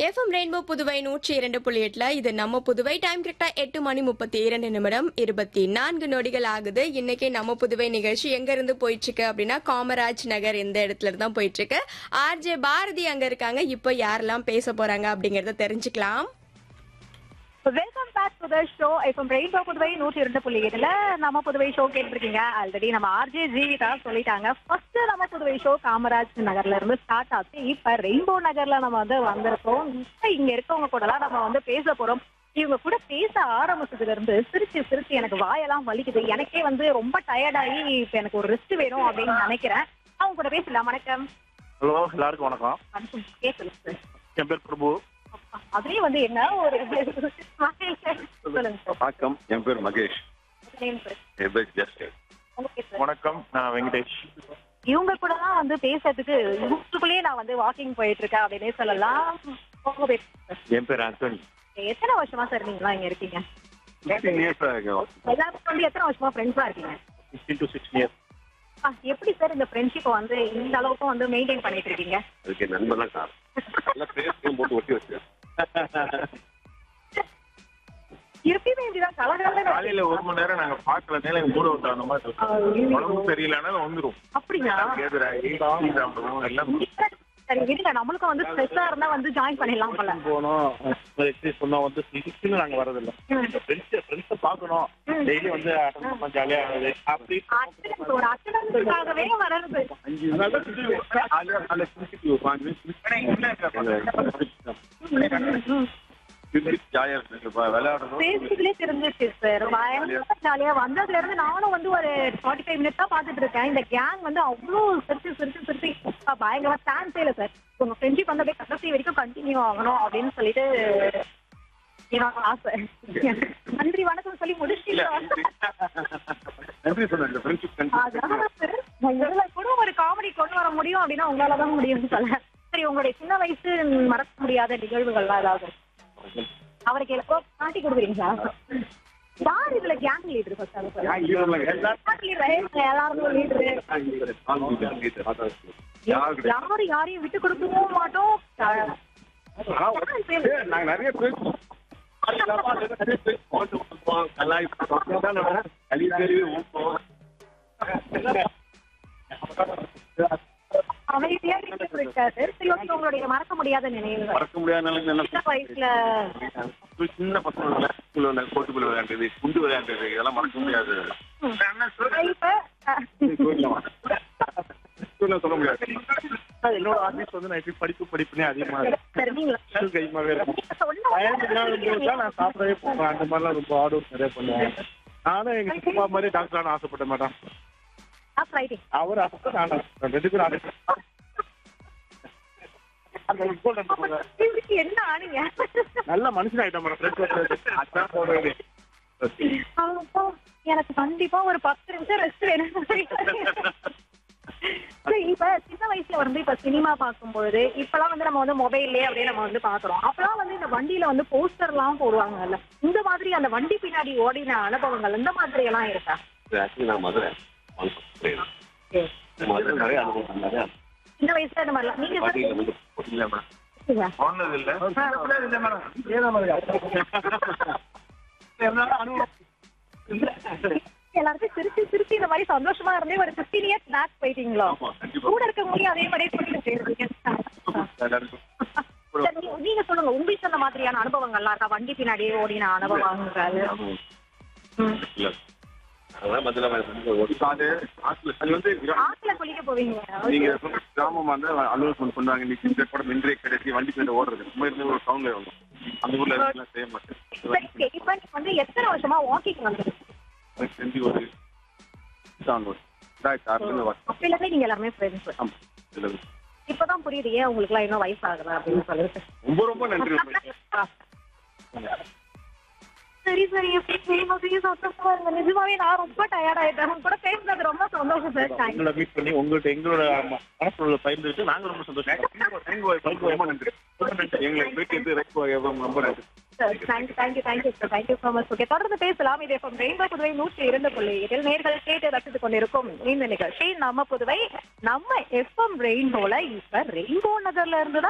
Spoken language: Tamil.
எஃப்எம் ரெயின்போ புதுவை நூற்றி இரண்டு புள்ளி எட்டுல இது நம்ம புதுவை டைம் கரெக்டா எட்டு மணி முப்பத்தி இரண்டு நிமிடம் இருபத்தி நான்கு நொடிகள் ஆகுது இன்னைக்கு நம்ம புதுவை நிகழ்ச்சி எங்க இருந்து போயிட்டு இருக்கு அப்படின்னா காமராஜ் நகர் இந்த இடத்துல இருந்து தான் போயிட்டு இருக்கு ஆர்ஜே பாரதி அங்க இருக்காங்க இப்போ யாரெல்லாம் பேச போறாங்க அப்படிங்கறத தெரிஞ்சுக்கலாம் welcome back to the show இப்போ ரெயின்போ புதுவை நூற்றி இரண்டு புள்ளி ஏழுல நம்ம புதுவை ஷோ கேட்டிருக்கீங்க ஆல்ரெடி நம்ம ஆர்ஜே ஜீவிதா சொல்லிட்டாங்க ஃபர்ஸ்ட் நம்ம புதுவை ஷோ காமராஜ் நகர்ல இருந்து ஸ்டார்ட் ஆச்சு இப்ப ரெயின்போ நகர்ல நம்ம வந்து வந்திருக்கோம் இப்ப இங்க இருக்கவங்க கூடலாம் நம்ம வந்து பேச போறோம் இவங்க கூட பேச ஆரம்பிச்சதுல இருந்து சிரிச்சு சிரிச்சு எனக்கு வாயெல்லாம் வலிக்குது எனக்கே வந்து ரொம்ப டயர்டாகி இப்ப எனக்கு ஒரு ரெஸ்ட் வேணும் அப்படின்னு நினைக்கிறேன் அவங்க கூட பேசலாம் வணக்கம் ஹலோ எல்லாருக்கும் வணக்கம் வணக்கம் கேட்கல சார் என் பேர் பிரபு அதுலயும் வந்து என்ன ஒரு சொல்லுங்க சார் வணக்கம் என் பேர் மகேஷ் நேம் சார் என் பேர் ஜஸ்ட் ஓகே சார் வணக்கம் நான் வெங்கடேஷ் இவங்க கூட தான் வந்து பேசுறதுக்கு இவங்களுக்குள்ளேயே நான் வந்து வாக்கிங் போயிட்டு இருக்கேன் அப்படின்னே சொல்லலாம் உங்க பேர் சார். என் பேர் ஆண்டனி எத்தனை வருஷமா சார் நீங்களாம் இங்க இருக்கீங்க ஃபிஃப்டீன் இயர்ஸ் ஆகும் எல்லாரும் வந்து எத்தனை வருஷமா ஃப்ரெண்ட்ஸா இருக்கீங்க ஃபிஃப்டீன் டு சிக்ஸ்டீன் இயர்ஸ் ஆ, எப்படி சார் இந்த ஃப்ரெண்ட்ஷிப் வந்து இந்த அளவுக்கு வந்து மெயின்டைன் பண்ணிட்டு இருக்கீங்க அதுக்கு என் நண்பர் தான் காரணம் எல்லாம் பேர் போட்டு ஒட்டி வச்சு இருப்பீங்க இப்படிதான் கலகலன்னு காலையில ஒரு மணி நேரம் நாங்க பாக்கலனால எங்க மூட விட்டு அந்த மாதிரி இருக்கும். உடம்பு சரியில்லைனாலும் வந்துரும் அப்படியா எதிராகி சாப்பிடுவோம் எல்லாம் சரி விடுங்க நம்மளுக்கும் வந்து ஸ்ட்ரெஸ்ஸா இருந்தா வந்து ஜாயின் பண்ணிடலாம் போல போனோம் எக்ஸசைஸ் பண்ணோம் வந்து சிக்ஸ்டின்னு நாங்க வரதில்ல ஃப்ரெண்ட்ஸ் ஃப்ரெண்ட்ஸை பார்க்கணும் டெய்லி வந்து அட்டன் பண்ணா ஜாலியா ஆகுது அப்படி அட்டனன்ஸ் ஒரு அட்டனன்ஸுக்காகவே வர்றது அஞ்சு அதனால தான் இது ஜாலியா நல்ல சிரிச்சுட்டு வருவாங்க. ஜாலியா இருக்கு விளையாடுறோம் பேசிக்கலே தெரிஞ்சிச்சு சார் பயங்கர ஜாலியா வந்ததுல இருந்து நானும் வந்து ஒரு ஃபார்ட்டி ஃபைவ் மினிட்ஸ் தான் பாத்துட்டு இருக்கேன் இந்த கேங் வந்து அவ்வளோ சிரிச்சு சிரிச்சு சிரிச்சு அப்பா, பயங்கரமா சான்ஸே இல்லை சார் உங்க ஃப்ரெண்ட்ஷிப் வந்து அப்படியே கடைசி வரைக்கும் கண்டினியூ ஆகணும் அப்படின்னு சொல்லிட்டு என்னோட ஆசை நன்றி வணக்கம் சொல்லி முடிச்சிட்டீங்க நன்றி சொன்னேன் இந்த ஃப்ரெண்ட்ஷிப் அதான் sir. இதுல கூட ஒரு காமெடி கொண்டு வர முடியும் அப்படின்னா உங்களால தான் முடியும்னு சொல்ல சரி உங்களுடைய சின்ன வயசு மறக்க முடியாத நிகழ்வுகள்லாம் ஏதாவது அவருக்கு எப்போ காட்டி கொடுக்குறீங்களா யார் இதுல கேங் லீடர் ஃபர்ஸ்ட் அதை சொல்லுங்க எல்லாரும் லீடர் யாரும் யாரையும் விட்டு கொடுக்கவும் மாட்டோம் நாங்க நிறைய பேசுவோம் நிறைய பேசுவோம் கலாய்ப்போம் கலி தெரிவி ஊப்போம் அமைதியா நின்னுட்டு இருக்காரு சரி ஓகே உங்களுடைய மறக்க முடியாத நினைவுகள் மறக்க முடியாத நிலைமை என்ன சின்ன வயசுல சின்ன பசங்க ஸ்கூல்ல கோட்டுக்குள்ள விளையாண்டது குண்டு விளையாண்டது இதெல்லாம் மறக்க முடியாது இப்ப அஹ், ஸ்கூல்ல சொல்ல முடியாது என்னோட ஆபீஸ் வந்து நான் எப்படி படிப்பு படிப்புனே அதிகமா இருக்கு சரி நீங்களா ஸ்கூல் கைமாவே இருக்கும் சொன்ன வயது இல்லாத போது தான் நான் சாப்பிடவே போவேன் அந்த மாதிரிலாம் ரொம்ப ஹார்ட் ஒர்க் நிறைய பண்ணுவேன் நானும் எங்க சித்தப்பா மாதிரி டாக்டர் ஆன ஆசைப்பட்ட மாட்டேன் ரைட்டிங் அவர் ஆசைப்பட்டு நான் ஆசைப்பட்டேன். ரெண்டு பேரும் ஆசை அந்த important போங்க. இதுக்கு என்ன ஆனீங்க நல்ல மனுஷன் ஆயிட்டோம் மேடம் ஃப்ரெண்ட்ஸ் அதான் போட வேண்டியது அப்போ எனக்கு கண்டிப்பா ஒரு பத்து நிமிஷம் ரெஸ்ட் வேணும் சரி, இப்ப சின்ன வயசுல வந்து இப்ப சினிமா பார்க்கும்பொழுது இப்பெல்லாம் வந்து நம்ம வந்து மொபைல்லே அப்படியே நம்ம வந்து பாக்குறோம் அப்பெல்லாம் வந்து இந்த வண்டியில வந்து போஸ்டர் எல்லாம் போடுவாங்கல்ல இந்த மாதிரி அந்த வண்டி பின்னாடி ஓடின அனுபவங்கள் இந்த மாதிரி எல்லாம் இருக்கா ஆக்சுவலி நான் மதுரை மதுரை நிறைய அனுபவம் நிறைய சின்ன வயசுல இந்த மாதிரிலாம் நீங்க வண்டியில வந்து இல்ல மேடம் போனது இல்ல இல்ல மேடம் ஏதோ எல்லாருக்கும் சிரிச்சு சிரிச்சு இந்த மாதிரி சந்தோஷமா இருந்தே ஒரு பிப்டீன் இயர்ஸ் பேக் போயிட்டீங்களோ ஆமா, கண்டிப்பா. கூட இருக்க முடியும் அதே மாதிரியே கூட்டிட்டு போயிருக்கீங்க எல்லாருக்கும் சரி, நீ- நீங்க சொல்லுங்க உங்களுக்கு அந்த மாதிரியான அனுபவங்கள்லாம் இருக்கா வண்டி பின்னாடியே ஓடின அனுபவங்கள் ம். இல்ல அதெல்லாம் மதுரை ஒரு சாது ஆத்துல அது வந்து ஆத்துல குளிக்க போவீங்க நீங்க கிராமமா இருந்தா அலுவலகம் சொன்னாங்க நீ இந்த படம் இன்றைய கிடைச்சி வண்டி பேர் ஓடுறது நம்ம இருந்து ஒரு சவுண்ட்ல வரும் அந்த ஊர்ல இருக்கலாம் செய்ய மாட்டேன் சரி, okay. இப்ப நீங்க வந்து எத்தனை வருஷமா வாக்கிங் வந்து எனக்கு செஞ்சு ஒரு தான் ஒரு ரெண்டாயிரத்தி ஆறுல இருந்து வரேன் அப்பையில இருந்தே நீங்க எல்லாருமே ஃப்ரெண்ட்ஸ் ஆமா இதுல இப்பதான் புரியுது ஏன் உங்களுக்கு எல்லாம் இன்னும் வயசாகுதா அப்படின்னு சொல்லிட்டு ரொம்ப ரொம்ப நன்றி உங்களுக்கு சரி சரி எப்படி செய்யும் போது சந்தோஷமா இருங்க நிஜமாவே நான் ரொம்ப டயர்ட் ஆயிட்டேன் உங்க கூட பேசுனது ரொம்ப சந்தோஷம் சார் தேங்க்யூ உங்களை மீட் பண்ணி உங்கள்ட்ட எங்களோட மனசுல பகிர்ந்துட்டு நாங்க ரொம்ப சந்தோஷம் ரொம்ப நன்றி எங்களுக்கு வீட்டுக்கு ரொம்ப நன்றி thank you thank you thank you sir thank you so much okay தொடர்ந்து பேசலாம் இது எஃப்எம் ரெயின்போ புதுவை நூற்றி இரண்டு புள்ளி இதில் நேர்கள் கேட்டு ரசித்துக் கொண்டிருக்கும் இந்த நிகழ்ச்சி நம்ம புதுவை நம்ம எஃப்எம் ரெயின்போல இப்ப ரெயின்போ நகர்ல இருந்து தான்